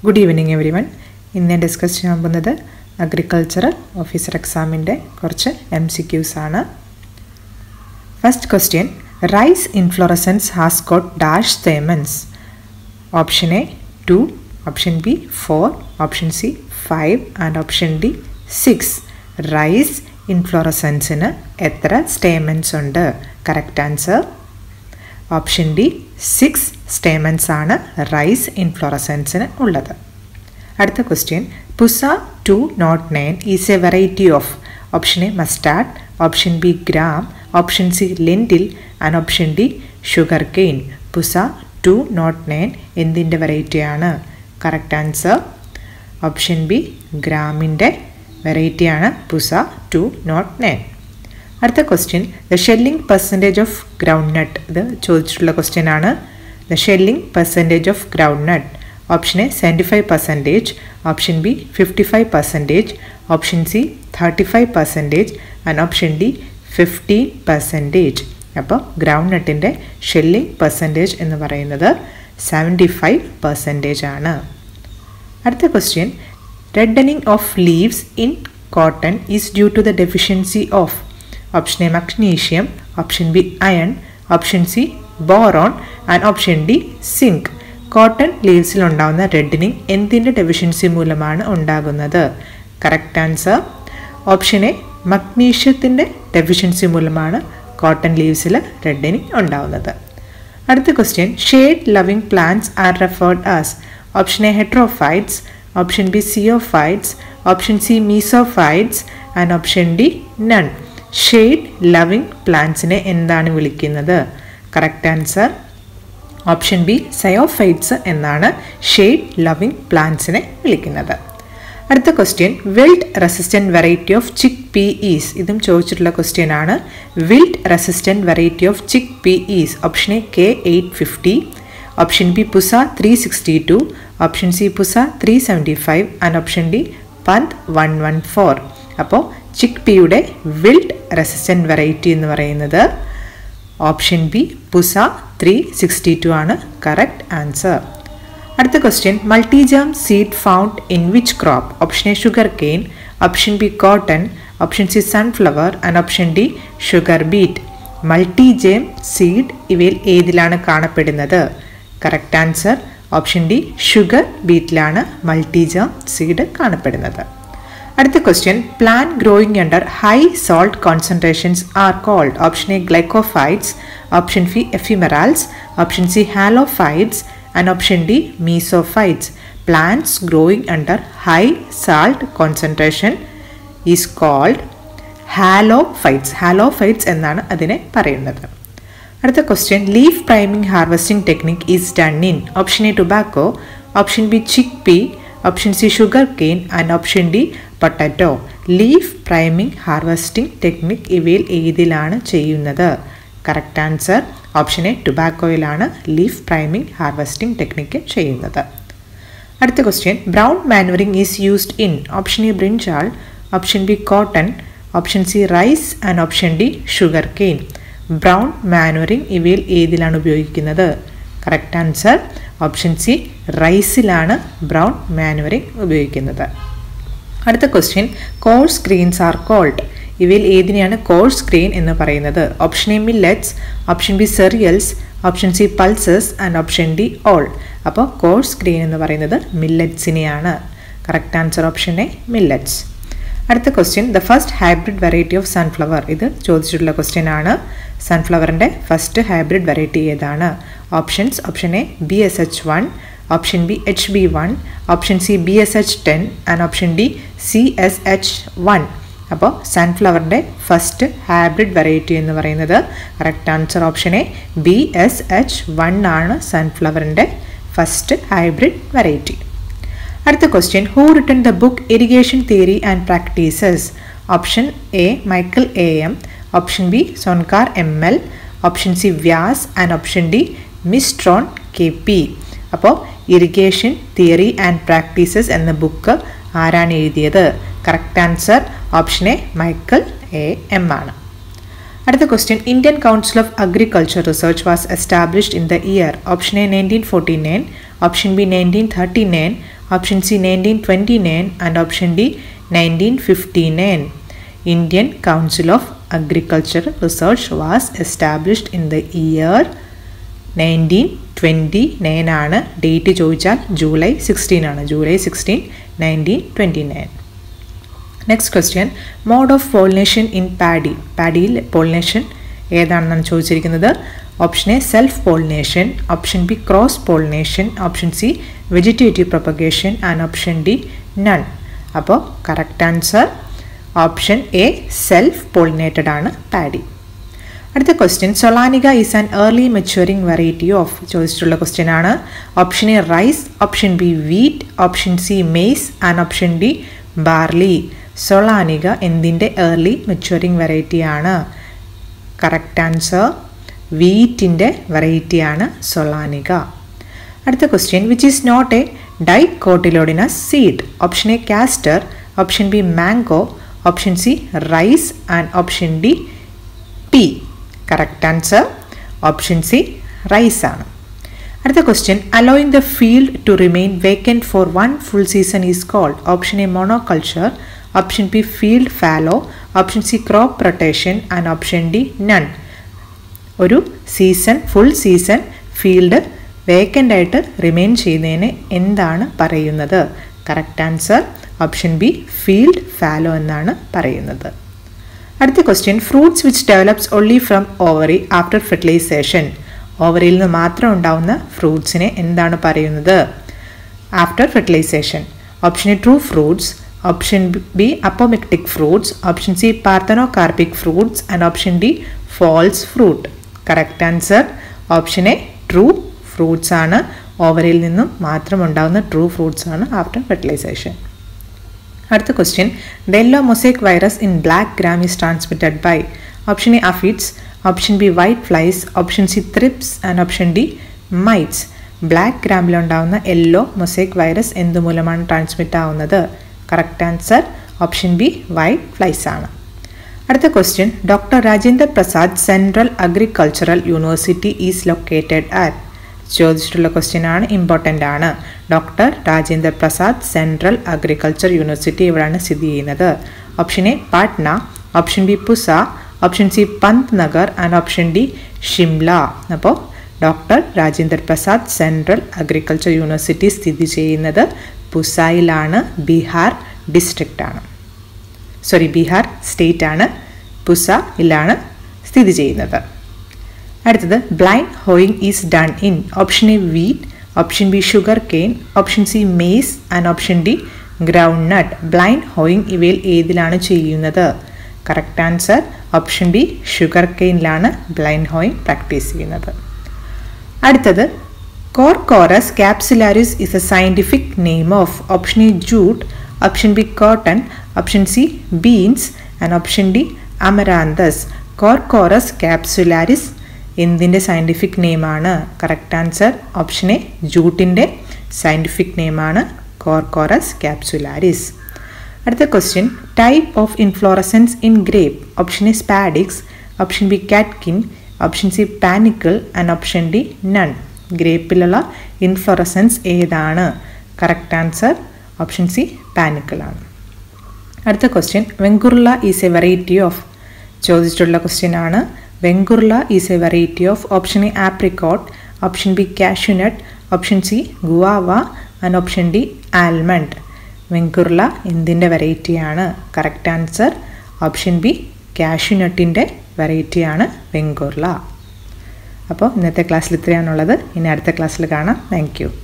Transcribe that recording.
good evening every one ഇന്ന് ഞാൻ discuss ചെയ്യാൻ പോകുന്നത് അഗ്രികൾച്ചറൽ ഓഫീസർ എക്സാമിൻ്റെ കുറച്ച് എം സി ക്യൂസ് ആണ് first question rice inflorescence has got dash stamens option A two option B four option C five and option D six rice ഇൻഫ്ലോറസൻസിന് എത്ര stamens ഉണ്ട് correct answer option D six stamens ആണ് rice ഇൻഫ്ലോറസൻസിന് ഉള്ളത് അടുത്ത question Pusa two not nine is a variety of option A mustard option B gram option C lentil and option D sugar cane Pusa two not nine എന്തിൻ്റെ വെറൈറ്റിയാണ് correct answer option B ഗ്രാമിൻ്റെ വെറൈറ്റിയാണ് Pusa two not nine അടുത്ത question the shelling percentage of groundnut ഇത് ചോദിച്ചിട്ടുള്ള question ആണ് the shelling percentage of groundnut option A seventy five percentage option B fifty five percentage option C thirty five percentage and option D fifteen percentage അപ്പോൾ ഗ്രൗണ്ട് നട്ടിൻ്റെ shelling percentage എന്ന് പറയുന്നത് seventy five percentage ആണ് അടുത്ത question reddening of leaves in cotton is due to the deficiency of option A magnesium option B iron option C boron and option D zinc cotton ലീവ്സിൽ ഉണ്ടാകുന്ന reddening എന്തിൻ്റെ deficiency മൂലമാണ് ഉണ്ടാകുന്നത് correct answer option A മഗ്നീഷ്യത്തിൻ്റെ deficiency മൂലമാണ് cotton ലീവ്സിൽ reddening ഉണ്ടാകുന്നത് അടുത്ത question shade loving plants are referred as option A heterophytes option B sciophytes option C mesophytes and option D none shade loving പ്ലാന്റ്സിനെ എന്താണ് വിളിക്കുന്നത് correct answer option B sciophytes എന്നാണ് shade loving പ്ലാന്റ്സിനെ വിളിക്കുന്നത് അടുത്ത question wilt resistant variety of chickpea is ഇതും ചോദിച്ചിട്ടുള്ള question ആണ് wilt resistant variety of chickpea is option A K eight fifty option B Pusa three sixty two option C Pusa three seventy five and option D Pant one one four അപ്പോൾ ചിക്ക് പിയുടെ wilt resistant variety എന്ന് പറയുന്നത് option B Pusa three sixty two ആണ് correct answer അടുത്ത question multigerm seed found in which crop option A sugar cane option B cotton option C sunflower and option D sugar beet multigerm seed ഇവയിൽ ഏതിലാണ് കാണപ്പെടുന്നത് correct answer option D sugar ബീറ്റിലാണ് multigerm seed കാണപ്പെടുന്നത് അടുത്ത question plant growing under high salt concentrations are called option A glycophytes option B ephemerals option C halophytes and option D mesophytes plants growing under high salt concentration is called halophytes halophytes എന്നാണ് അതിനെ പറയുന്നത് അടുത്ത question leaf priming harvesting technique is done in option A tobacco option B chickpea option C sugar cane and option D potato leaf priming harvesting technique ഇവയിൽ ഏതിലാണ് ചെയ്യുന്നത് correct answer option A ടുബാക്കോയിലാണ് leaf priming harvesting technique ചെയ്യുന്നത് അടുത്ത question brown manuring is used in option A brinjal option B cotton option C rice and option D sugar cane brown manuring ഇവയിൽ ഏതിലാണ് ഉപയോഗിക്കുന്നത് correct answer option C റൈസിലാണ് brown manuring ഉപയോഗിക്കുന്നത് അടുത്ത question coarse grains are called ഇവയിൽ ഏതിനെയാണ് coarse grain എന്ന് പറയുന്നത് option A millets option B cereals option C pulses and option D all അപ്പോൾ കോഴ്സ് ഗ്രെയിൻ എന്ന് പറയുന്നത് മില്ലറ്റ്സിനെയാണ് correct answer option A millets അടുത്ത question the first hybrid variety of sunflower ഇത് ചോദിച്ചിട്ടുള്ള ക്വസ്റ്റ്യൻ ആണ് സൺഫ്ലവറിൻ്റെ ഫസ്റ്റ് ഹൈബ്രിഡ് വെറൈറ്റി ഏതാണ് options option A B S H one option B H B one option C B S H ten and option D C S H one അപ്പോൾ സൺഫ്ലവറിൻ്റെ first hybrid variety എന്ന് പറയുന്നത് correct answer option A B S H one ആണ് സൺഫ്ലവറിൻ്റെ first hybrid variety അടുത്ത question who written the book irrigation theory and practices option A Michael A M option B Sonkar M L option C Vyas and option D മിസ്ട്രോൺ K P അപ്പോൾ irrigation theory and practices എന്ന book ആരാണ് എഴുതിയത് correct answer option A Michael A M ആണ് അടുത്ത question Indian council of agriculture research was established in the year option A nineteen forty nine option B nineteen thirty nine option C nineteen twenty nine and option D nineteen fifty nine Indian council of agriculture research was established in the year nineteen twenty nine ആണ് date ചോദിച്ചാൽ July sixteen ആണ് July sixteen nineteen twenty nine next question mode of pollination in paddy പാഡിയിൽ pollination ഏതാണെന്നാണ് ചോദിച്ചിരിക്കുന്നത് option A self pollination option B cross pollination option C vegetative propagation and option D none അപ്പോൾ correct answer option A self pollinated ആണ് paddy അടുത്ത question Sonalika is an early maturing variety of ചോദിച്ചിട്ടുള്ള question ആണ് option A rice option B wheat option C maize and option D barley Sonalika എന്തിൻ്റെ early maturing variety ആണ് correct answer വീറ്റിൻ്റെ വെറൈറ്റിയാണ് സൊളാനിക അടുത്ത question which is not a dicotyledonous seed option A castor option B mango option C rice and option D pea correct answer option C rice ആണ് അടുത്ത question allowing the field to remain vacant for one full season is called option A monoculture option B field fallow option C crop rotation and option D none ഒരു season full season field vacant ആയിട്ട് remain ചെയ്യുന്നതിന് എന്താണ് പറയുന്നത് correct answer option B field fallow എന്നാണ് പറയുന്നത് അടുത്ത question fruits which develops only from ovary after fertilisation ഓവറിയിൽ നിന്ന് മാത്രം ഉണ്ടാവുന്ന ഫ്രൂട്ട്സിനെ എന്താണ് പറയുന്നത് after fertilisation option A true fruits option B apomictic fruits option C parthenocarpic fruits and option D false fruit correct answer option A true fruits ആണ് ഓവറിൽ നിന്നും മാത്രം ഉണ്ടാകുന്ന ട്രൂ ഫ്രൂട്ട്സ് ആണ് ആഫ്റ്റർ ഫെർട്ടിലൈസേഷൻ അടുത്ത question the yellow mosaic virus in black gram is transmitted by option A aphids option B white flies option C thrips and option D mites black ഗ്രാമിലുണ്ടാവുന്ന yellow mosaic virus എന്തുമൂലമാണ് transmit ആവുന്നത് correct answer option B white flies ആണ് അടുത്ത question doctor Rajendra Prasad central agricultural university is located at ചോദിച്ചിട്ടുള്ള question ആണ് important ആണ് doctor Rajendra Prasad central agriculture university ഇവിടെയാണ് സ്ഥിതി ചെയ്യുന്നത് option A Patna option B Pusa option C Pant Nagar and option D Shimla അപ്പോൾ doctor Rajendra Prasad central agriculture university സ്ഥിതി ചെയ്യുന്നത് പുസായിലാണ് ബീഹാർ ഡിസ്ട്രിക്റ്റ് ആണ് സോറി ബീഹാർ സ്റ്റേറ്റ് ആണ് പുസയിലാണ് സ്ഥിതി ചെയ്യുന്നത് അടുത്തത് blind hoeing is done in option A wheat option B sugar cane option C maize and option D groundnut blind hoeing ഇവയിൽ ഏതിലാണ് ചെയ്യുന്നത് correct answer option B sugar കെയിനിലാണ് ബ്ലൈൻഡ് ഹോയിങ് പ്രാക്ടീസ് ചെയ്യുന്നത് അടുത്തത് corchorus capsularis is a scientific name of option A jute option B cotton option C beans and option D amaranthus corchorus capsularis എന്തിൻ്റെ scientific നെയിമാണ് correct answer option A ജൂട്ടിൻ്റെ scientific നെയിമാണ് corchorus capsularis അടുത്ത question type of inflorescence in grape option A spadix option B catkin option C panicle and option D none ഗ്രേപ്പിലുള്ള inflorescence ഏതാണ് correct answer option C panicle ആണ് അടുത്ത question Vengurla is a variety of ചോദിച്ചിട്ടുള്ള question ആണ് Vengurla is a variety of option A apricot option B cashew nut option C guava and option D almond Vengurla എന്തിൻ്റെ വെറൈറ്റിയാണ് correct answer option B കാഷ്യൂനട്ടിൻ്റെ വെറൈറ്റിയാണ് വെങ്കുർല അപ്പോൾ ഇന്നത്തെ ക്ലാസ്സിൽ ഇത്രയാണുള്ളത് ഇനി അടുത്ത ക്ലാസ്സിൽ കാണാം താങ്ക്